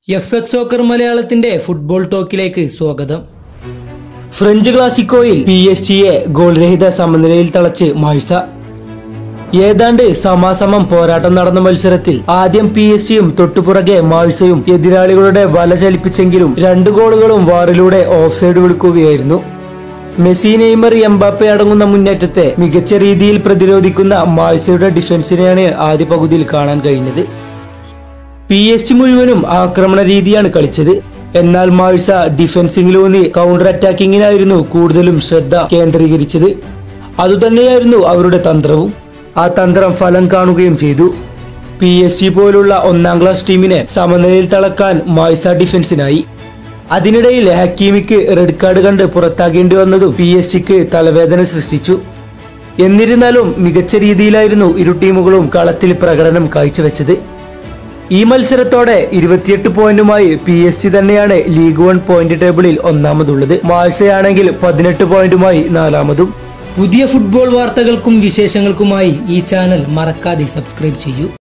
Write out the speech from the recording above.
F X soccer മലയാളത്തിന്റെ football ടോക്കിലേക്ക് സ്വാഗതം ഫ്രഞ്ച് ക്ലാസിക്കോയിൽ പി എസ് ജിയെ ഗോൾരഹിത സമനിലയിൽ തളച്ച് മാഴ്സ ഏതാണ്ട് സമാസമം പോരാട്ടം നടന്ന മത്സരത്തിൽ ആദ്യം പി എസ് ജിയും തൊട്ടുപുറകെ മാഴ്സയും എതിരാളികളുടെ വല ചലിപ്പിച്ചെങ്കിലും രണ്ട് ഗോളുകളും വാറിലൂടെ ഓഫ് സൈഡ് വിളിക്കുകയായിരുന്നു മെസ്സി നെയ്മർ എംബാപ്പെ അടങ്ങുന്ന മുന്നേറ്റത്തെ മികച്ച രീതിയിൽ പ്രതിരോധിക്കുന്ന മാഴ്സയുടെ ഡിഫൻസിനെയാണ് ആദ്യ പകുതിയിൽ കാണാൻ കഴിഞ്ഞത് പി എസ് ജി മുഴുവനും ആക്രമണ രീതിയാണ് കളിച്ചത് എന്നാൽ മാഴ്സ ഡിഫൻസിംഗിലൂന്നി കൗണ്ടർ അറ്റാക്കിങ്ങിനായിരുന്നു കൂടുതലും ശ്രദ്ധ കേന്ദ്രീകരിച്ചത് അതുതന്നെയായിരുന്നു അവരുടെ തന്ത്രവും ആ തന്ത്രം ഫലം കാണുകയും ചെയ്തു പി എസ് ജി പോലുള്ള ഒന്നാം ക്ലാസ് ടീമിനെ സമനിലയിൽ തളക്കാൻ മാഴ്സ ഡിഫൻസിനായി അതിനിടയിൽ ഹക്കീമിക്ക് റെഡ് കാർഡ് കണ്ട് പുറത്താകേണ്ടി വന്നതും പി എസ് ജിക്ക് തലവേദന സൃഷ്ടിച്ചു എന്നിരുന്നാലും മികച്ച രീതിയിലായിരുന്നു ഇരു ടീമുകളും കളത്തിൽ പ്രകടനം കാഴ്ചവെച്ചത് ഈ മത്സരത്തോടെ ഇരുപത്തിയെട്ട് പോയിന്റുമായി പി എസ് ജി തന്നെയാണ് ലീഗ് വൺ പോയിന്റ് ടേബിളിൽ ഒന്നാമതുള്ളത് മാഴ്സയാണെങ്കിൽ പതിനെട്ട് പോയിന്റുമായി നാലാമതും പുതിയ ഫുട്ബോൾ വാർത്തകൾക്കും വിശേഷങ്ങൾക്കുമായി ഈ ചാനൽ മറക്കാതെ സബ്സ്ക്രൈബ് ചെയ്യൂ